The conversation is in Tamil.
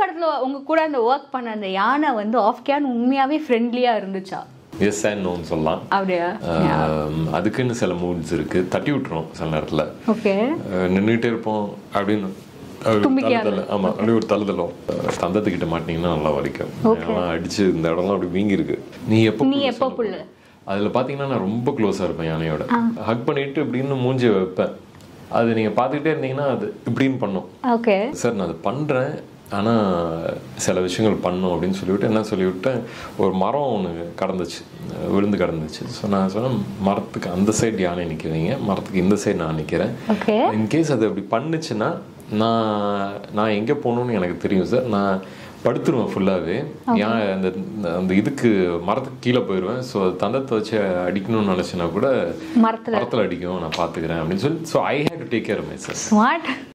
படத்துல உங்க கூட அந்த ஒர்க் பண்ண அந்த யானை வந்து ஆஃப் கேன் உண்மையாவே ஃப்ரெண்ட்லியா இருந்துச்சா எஸ் அண்ட் நோன்னு சொல்லலாம் அப்படியா ஆம், அதுக்குன்னு சில மூட்ஸ் இருக்கு தட்டி விட்டுரும் சில நேரத்துல ஓகே அஹ் நின்னுட்டே இருப்போம் அப்படின்னு அப்படி தும்பிக்கையா தழுதல். ஆமா அப்படியே ஒரு தழுதலும் அஹ் தந்தத்துக்கிட்ட மாட்டீங்கன்னா நல்லா வலிக்கும் ஏன்னா அடிச்சு இந்த இடம்லாம் அப்படி வீங்கி இருக்கு நீ எப்போ நீ புள்ள எப்போ சொல்ல புள்ள? போற? அதுல பாத்தீங்கன்னா நான் ரொம்ப க்ளோஸா இருப்பேன் யானையோட ஹக் பண்ணிட்டு இப்படின்னு மூஞ்சி வைப்பேன் அது நீங்க பாத்துக்கிட்டே இருந்தீங்கன்னா அது இப்படின்னு பண்ணும் ஓகே சார் நான் அதை பண்றேன் ஆனா சில விஷயங்கள் பண்ணும் அப்படின்னு சொல்லிவிட்டு என்ன சொல்லிவிட்டேன் ஒரு மரம் ஒன்று கடந்துச்சு அஹ் விழுந்து கடந்துச்சு ஸோ நான் சொன்னேன் மரத்துக்கு அந்த சைடு யானை நிற்கிறீங்க மரத்துக்கு இந்த சைடு நான் நிற்கிறேன் ஓகே இன்கேஸ் அது அப்படி பண்ணுச்சுன்னா நான் நான் எங்கே போகணும்னு எனக்கு தெரியும் சார் நான் படுத்துருவேன் ஃபுல்லாகவே ஏன் அந்த அந்த இதுக்கு மரத்துக்கு கீழே போயிடுவேன் ஸோ தந்தத்தை வச்சு அடிக்கணும்னு நினச்சினா கூட மரத்துல மரத்தில் அடிக்கும் நான் பார்த்துக்கிறேன் அப்படின்னு சொல்லி so I had to take care my sir smart